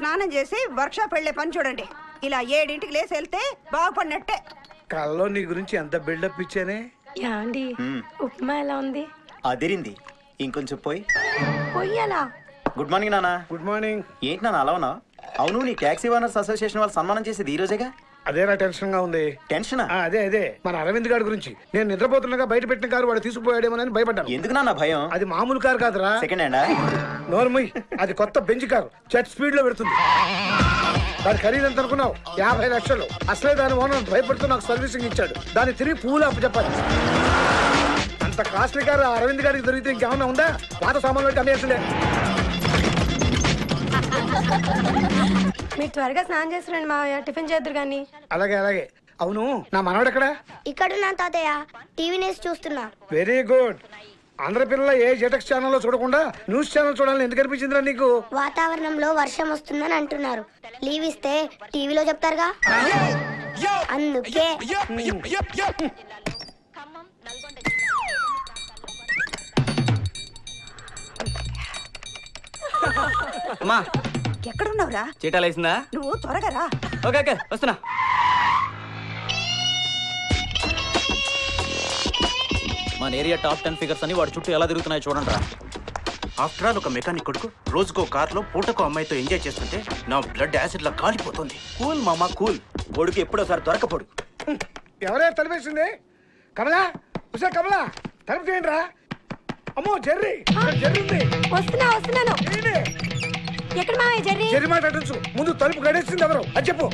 స్నానం చేసి వర్క్షాప్ వెళ్ళే పని చూడండి ఇలా ఏడింటికి లేసి వెళ్తే బాగుపడినట్టే కల్లో నీ గురించి ఎంత బిల్డప్ ఇచ్చానే యాండి ఉప్మా ఎలా ఉంది అదిరింది ఇంకొంచెం పోయి పొయ్యాలా గుడ్ మార్నింగ్ నాన్న గుడ్ మార్నింగ్ ఏంటి నాన్న అలా ఉన్నావు అవును నీ ట్యాక్సీ ఓనర్స్ అసోసియేషన్ వాళ్ళు సన్మానం చేసేది ఈ రోజేగా అదేనా టెన్షన్ గా ఉంది టెన్షనా ఆ, అదే అదే మన అరవింద్ గారి గురించి నేను నిద్రపోతుండగా బయట పెట్టిన కారు వాడు తీసుకుపోయాడేమోనని భయపడ్డాను ఎందుకు నాన్న భయం అది మామూలు కారు కాదురా సెకండ్ హ్యాండా నోర్ముయ్ అది కొత్త బెంచ్ కారు చెట్ స్పీడ్ లో పెడుతుంది దాని ఖరీదు ఎంత అనుకున్నావు యాభై లక్షలు అసలే దాని ఓనర్ భయపడుతూ నాకు సర్వీసింగ్ ఇచ్చాడు దాన్ని తిరిగి పూలు అప్పు చెప్పాలి అంత కాస్ట్లీ కారు ఆ అరవింద్ గారికి దొరికితే ఇంకేమన్నా ఉందా పాత సామాన్లు పెట్టి అమ్మేస్తుండే మీరు త్వరగా స్నానం చేసి రండి మావయ్య టిఫిన్ చేద్దరు కానీ అలాగే అలాగే అవును నా మనవాడు ఎక్కడ ఇక్కడున్నా తాతయ్య టీవీ నేసి చూస్తున్నా వెరీ గుడ్ ఆంధ్ర పిల్లల ఏ జెటక్స్ ఛానల్లో చూడకుండా న్యూస్ ఛానల్ చూడాలని ఎందుకు అనిపించిందిరా నీకు వాతావరణంలో వర్షం వస్తుందని అంటున్నారు లీవ్ ఇస్తే టీవీలో చెప్తారుగా అందుకే అమ్మా ఎక్కడున్నావురా చీటాలు వేసిందా నువ్వు త్వరగా రా ఓకే ఓకే వస్తున్నా మన ఏరియా టాప్ టెన్ ఫిగర్స్ అని వాడి చుట్టూ ఎలా తిరుగుతున్నాయో చూడండి రా ఆఫ్టర్ ఆల్ ఒక మెకానిక్ కొడుకు రోజుకో కార్లో పూటకో అమ్మాయితో ఎంజాయ్ చేస్తుంటే నా బ్లడ్ యాసిడ్ లా కాలిపోతుంది కూల్ మామా కూల్ ఒడుకు ఎప్పుడోసారి దొరకపోడు ఎవరే తలిపేసింది కమలా ఉసే కమలా తలుపు తీయండిరా అమ్మో జెర్రీ ఇక్కడ జెర్రీ ఉంది వస్తున్నా వస్తున్నాను ఏంటి? ఎక్కడ మావయ్య జర్రీ జెర్రీ మాట అటుంచు ముందు తలుపు గడేసింది ఎవరు అది చెప్పు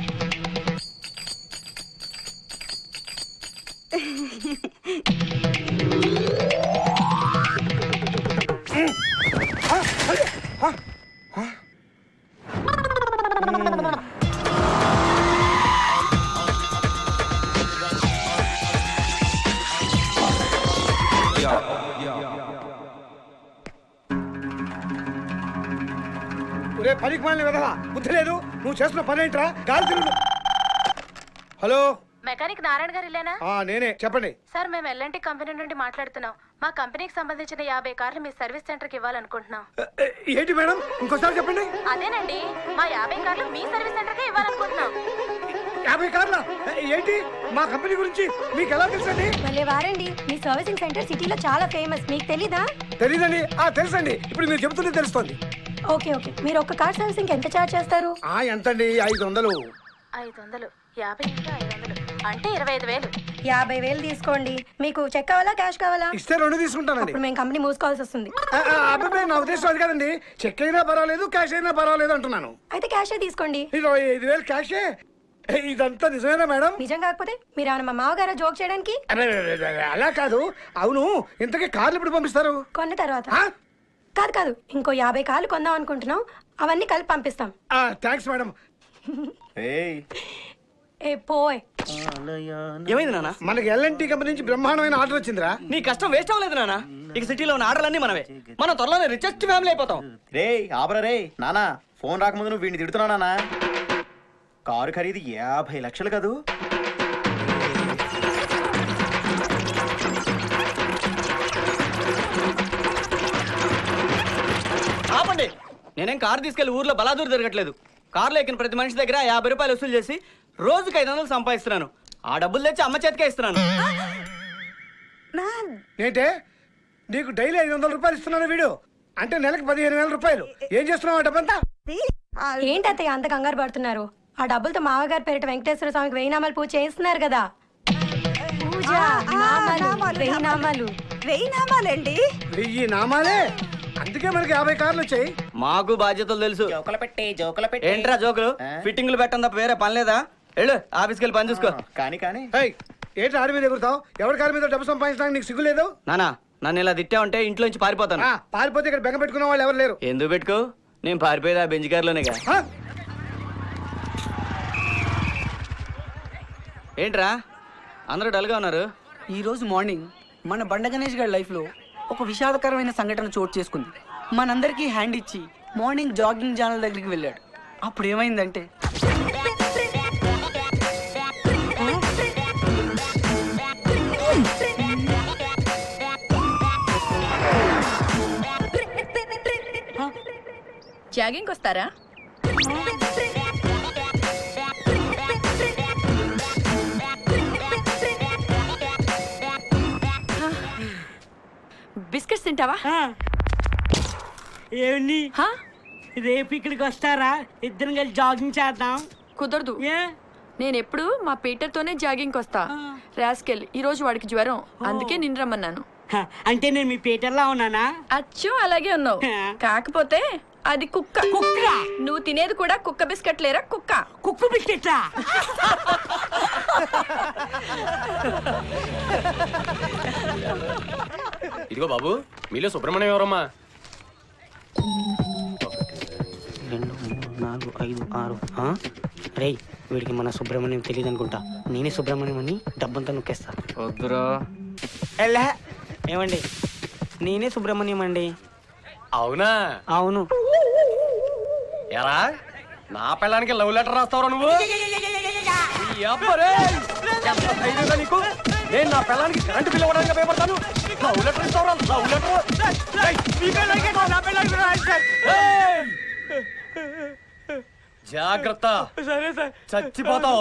ఒరే పనికి మాలిన వెదవా బుద్ధి లేదు నువ్వు చేస్తున్న పని ఏంట్రా గాలి తిరుగు హలో మెకానిక్ నారాయణ గారు ఇల్లేనా ఆ నేనే చెప్పండి సార్ మేము ఎల్ఎన్టీ కంపెనీ నుండి మాట్లాడుతున్నాం మా కంపెనీకి సంబంధించిన యాభై కార్లు మీ సర్వీస్ సెంటర్ కి ఇవ్వాలనుకుంటున్నాం ఏ, ఏంటి మేడం ఇంకోసారి చెప్పండి అదేనండి మా యాభై కార్లు మీ సర్వీస్ సెంటర్ కి ఇవ్వాలనుకుంటున్నాం యాభై కార్ల ఏంటి మా కంపెనీ గురించి మీకు ఎలా తెలుసండి మళ్ళీ వారండి మీ సర్వీసింగ్ సెంటర్ సిటీలో చాలా ఫేమస్ మీకు తెలీదా తెలీదండి ఆ తెలుసండి ఇప్పుడు మీరు చెబుతుంటే తెలుస్తోంది ఓకే ఓకే మీరు ఒక్క కార్ సర్వీసింగ్ ఎంత చార్జ్ చేస్తారు ఆ ఎంతండి ఐదు వందలు ఐదు వందలు యాభై ఇంకా ఐదు వందలు అంటే ఇరవై ఐదు వేలు యాభై వేలు తీసుకోండి మీకు చెక్ కావాలా క్యాష్ కావాలా ఇస్తే రెండు తీసుకుంటానండి ఇప్పుడు మేము కంపెనీ మూసుకోవాల్సి వస్తుంది ఆ, ఆ, అబ్బాయి నా ఉద్దేశం అది కదండి చెక్ అయినా పర్వాలేదు క్యాష్ అయినా పర్వాలేదు అంటున్నాను అయితే క్యాషే తీసుకోండి ఇరవై ఐదు వేలు క్యాషే ఏ, ఇదంతా నిజమేనా మేడం నిజం కాకపోతే మీరు ఏమైనా మా మామగారా జోక్ చేయడానికి అరే, అరే, అరే, అరే, అలా కాదు అవును ఇంతకీ కార్లు ఎప్పుడు పంపిస్తారు కొన్న తర్వాత ఆ? కాదు కాదు ఇంకో యాభై కార్లు కొందాం అనుకుంటున్నాం అవన్నీ కలిపి పంపిస్తాం ఆ, థ్యాంక్స్ మేడం ఏయ్ ఏ పోయ్ ఏమైంది నాన్న మనకి ఎల్ఎన్టీ కంపెనీ నుంచి బ్రహ్మాండమైన ఆర్డర్ వచ్చిందిరా నీ కష్టం వేస్ట్ అవ్వలేదు నాన్న ఇక సిటీలో ఉన్న ఆర్డర్లన్నీ మనవే మనం త్వరలోనే రిచెస్ట్ ఫ్యామిలీ అయిపోతాం రే ఆబరా రే నానా ఫోన్ రాకముందు నువ్వు వీడిని తిడుతున్నావు నానా కారు ఖరీదు యాభై లక్షలు కదూ ఆపండి నేనేం కారు తీసుకెళ్లి ఊర్లో బలాదూరు తిరగట్లేదు కారులో ఎక్కిన ప్రతి మనిషి దగ్గర యాభై రూపాయలు వసూలు చేసి రోజుకి ఐదు వందలు సంపాదిస్తున్నాను ఆ డబ్బులు తెచ్చి అమ్మ చేతికే ఇస్తున్నాను నా ఏంటే నీకు డైలీ ఐదు వందల రూపాయలు ఇస్తున్నాడు వీడు అంటే నెలకు పదిహేను వేల రూపాయలు ఏం చేస్తున్నావు ఆ డబ్బంతా ఆ, ఏంటి అత్తయ్య అంత కంగారు పడుతున్నారు ఆ డబ్బులతో మామగారి పేరిట వెంకటేశ్వర స్వామికి వెయ్యి నామాలు పూజ చేయిస్తున్నారు కదా పూజ ఆ, ఆ, నామాలు నామాలు, వెయ్యి నామాలు వెయ్యి నామాలండి వెయ్యి నామాలే అందుకే మనకి యాభై కార్లు వచ్చాయి మాకు బాధ్యతలు తెలుసు జోకుల పెట్టి జోకుల పెట్టి ఏంట్రా జోకులు ఆ? ఫిట్టింగ్లు పెట్టడం తప్ప వేరే పని లేదా వెళ్ళు ఆఫీస్కి వెళ్ళి పని చూసుకో కానీ కానీ ఏయ్, ఏంటి ఆడి మీద ఎగురుతావు ఎవరి కారు మీద డబ్బు సంపాదించడానికి నీకు సిగ్గు లేదు నానా నన్ను ఇలా తిట్టావంటే ఇంట్లో నుంచి పారిపోతాను ఆ, పారిపోతే ఇక్కడ బెంగ పెట్టుకున్న వాళ్ళు ఎవరు లేరు ఎందుకు పెట్టుకో నేను పారిపోయేది ఆ బెంచ్ కార్లోనేగా ఆ? ఏంట్రా అందరూ డల్గా ఉన్నారు ఈ రోజు మార్నింగ్ మన బండ గణేష్ గారి లైఫ్లో ఒక విషాదకరమైన సంఘటన చోటు చేసుకుంది మనందరికీ హ్యాండ్ ఇచ్చి మార్నింగ్ జాగింగ్ ఛానల్ దగ్గరికి వెళ్ళాడు అప్పుడు ఏమైందంటే జాగింగ్ వస్తారా బిస్కెట్స్ తింటావా ఏమండి హా? రేపు ఇక్కడికి వస్తారా ఇద్దరం కలిసి జాగింగ్ చేద్దాం కుదరదు ఏ నేను ఎప్పుడు మా పీటర్తోనే జాగింగ్కి వస్తా రాస్కెల్ ఈ రోజు వాడికి జ్వరం అందుకే నిన్ను రమ్మన్నాను హ, అంటే నేను మీ పీటర్లా ఉన్నానా అచ్చు అలాగే ఉన్నావు కాకపోతే అది కుక్క కుక్క నువ్వు తినేది కూడా కుక్క బిస్కెట్ లేరా కుక్క కుక్కు బిస్కెట్లా ఇదిగో బాబు మీలో సుబ్రహ్మణ్యం ఎవరమ్మా రెండు మూడు నాలుగు ఐదు ఆరు రే వీడికి మన సుబ్రహ్మణ్యం తెలియదు అనుకుంటా నేనే సుబ్రహ్మణ్యం అని డబ్బంతా నొక్కేస్తా వద్దురా ఎల్లా ఏమండి నేనే సుబ్రహ్మణ్యం అండి అవునా అవును ఎరా నా పిల్లానికి లవ్ లెటర్ రాస్తావురా నువ్వు ఈ అబ్బరే! ఎంత ధైర్యంగా నీకు? నేను నా పిల్లానికి కరెంటు బిల్ ఇవ్వడానికి భయపడతాను లవ్ లెటర్ ఇస్తావురా లవ్ లెటర్ ఏయ్, నీ పిల్లానికి కాదు, నా పిల్లానికి రాయి. ఏయ్! జాగ్రత్త సరే సార్ చచ్చిపోతావు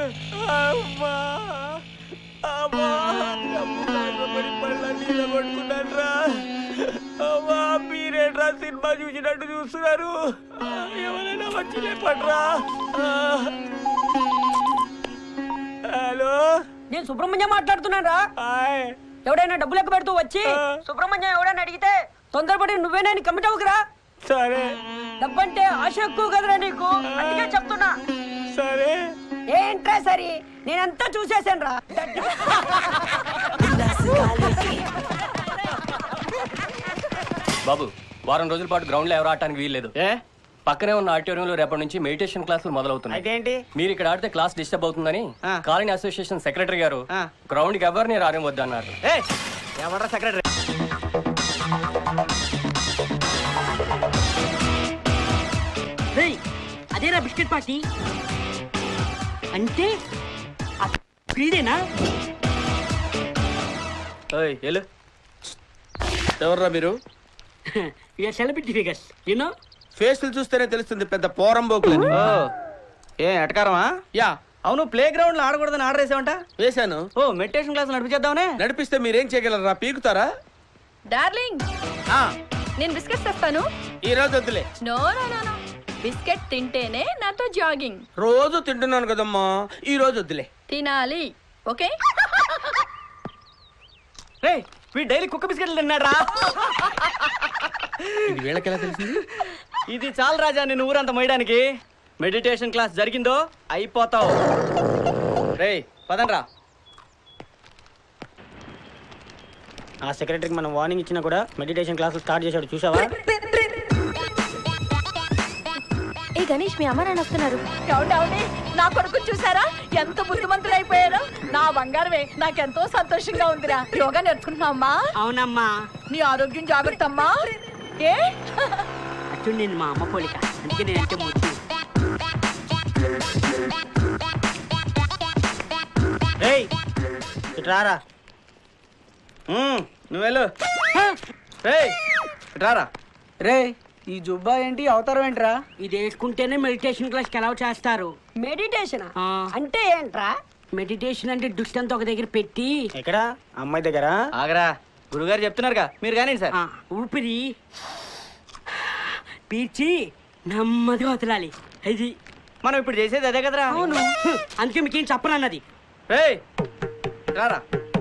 మీరేట్రా సినిమా చూసినట్టు చూస్తున్నారు ఎవరైనా వచ్చి లేపట్రా హలో నేను సుబ్రహ్మణ్యం మాట్లాడుతున్నాను రా హాయ్ ఎవడైనా డబ్బులు లెక్క పెడుతూ వచ్చి సుబ్రహ్మణ్యం ఎవడైనా అడిగితే తొందరపడి నువ్వేనా కమిట్ అవ్వకురా సరే డబ్బంటే ఆశ ఎక్కువ కదరా నీకు అందుకే చెప్తున్నా సరే ఏంట్రా సరి నేనంతా చూసేసాను రా బాబు వారం రోజుల పాటు గ్రౌండ్ లో ఎవరు ఆడటానికి వీల్లేదు ఏ పక్కనే ఉన్న ఆడిటోరియంలో రేపటి నుంచి మెడిటేషన్ క్లాసులు మొదలవుతున్నాయి అదేంటి మీరు ఇక్కడ ఆడితే క్లాస్ డిస్టర్బ్ అవుతుందని కాలనీ అసోసియేషన్ సెక్రటరీ గారు గ్రౌండ్ కి ఎవరిని రానివద్దు అన్నారు ఎవడ్రా సెక్రటరీ అదేనా బిస్కెట్ పార్టీ అంటే ఫ్రీదేనా ఏయ్, వెళ్ళు ఎవర్రా మీరు ఇక సెలబ్రిటీ ఫిగర్స్ యూనో ఫేస్లు చూస్తేనే తెలుస్తుంది పెద్ద పోరంబోకులని ఓ ఏ ఎటకారమా యా అవును ప్లే గ్రౌండ్ లో ఆడకూడదని ఆర్డర్ వేసావంట వేశాను ఓ మెడిటేషన్ క్లాస్ నడిపించేద్దామనే నడిపిస్తే మీరేం చేయగలరా పీకుతారా డార్లింగ్ నేను బిస్కెట్స్ తెస్తాను ఈ రోజు వద్దులే no no no no biscuit తింటేనే నాతో జాగింగ్ రోజు తింటున్నాను కదమ్మా ఈ రోజు వద్దులే తినాలి ఓకే రే వీడు డైలీ కుక్క బిస్కెట్లు తిన్నాడ్రా ఇది వీళ్ళకి ఎలా తెలిసింది ఇది చాలు రాజా నేను ఊరంతా మోయడానికి మెడిటేషన్ క్లాస్ జరిగిందో అయిపోతావు రే పదండ్రా ఆ సెక్రటరీకి మనం వార్నింగ్ ఇచ్చినా కూడా మెడిటేషన్ క్లాసులు స్టార్ట్ చేశాడు చూసావా ఏ గణేష్ మీ అమ్మ నాన్న వస్తున్నారు నా కొడుకు చూసారా ఎంత బుద్ధిమంతులు అయిపోయారు నా బంగారమే నాకెంతో సంతోషంగా ఉందిరా యోగా నేర్చుకుంటున్నావమ్మా అవునమ్మా నీ ఆరోగ్యం జాగ్రత్త అమ్మా ఏ అచ్చు నేను మా అమ్మ పోలిక అందుకే నేను అంటే ముద్దు రేయ్ ఇటు రారా ఉమ్, నువ్వు వెళ్ళు రే రారా రే ఈ జుబ్బా ఏంటి అవతారం ఏంట్రా ఇది వేసుకుంటేనే మెడిటేషన్ క్లాస్కి ఎలా చేస్తారు మెడిటేషన్ ఆ. అంటే ఏంట్రా మెడిటేషన్ అంటే దుష్టంతో ఒక దగ్గర పెట్టి ఎక్కడ అమ్మాయి దగ్గర ఆగరా గురుగారు చెప్తున్నారుగా మీరు కానీ సార్ ఆ, ఊపిరి పీల్చి నెమ్మదిగా వదలాలి ఇది మనం ఇప్పుడు చేసేది అదే కదరా అవును అందుకే మీకేం చెప్పనన్నది రే రారా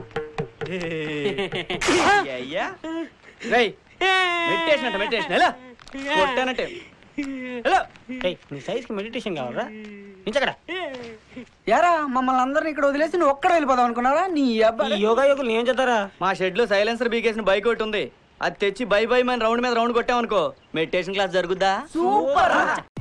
అయ్యా రేయ్ మెడిటేషన్ అంట మెడిటేషన్ ఎలా కొట్టానంటే ఎలా ఏయ్ నీ సైజ్కి మెడిటేషన్ కావాలరా నించక్కడ యారా మమ్మల్ని అందరిని ఇక్కడ వదిలేసి నువ్వు ఒక్కడ వెళ్ళిపోదాం అనుకున్నారా నీ ఈ అబ్బాయి యోగా యోగులు ఏం చేస్తారా మా షెడ్ లో సైలెన్సర్ బీకేసిన బైక్ ఒకటి ఉంది అది తెచ్చి బై బై మన రౌండ్ మీద రౌండ్ కొట్టామనుకో మెడిటేషన్ క్లాస్ జరుగుద్దా సూపర్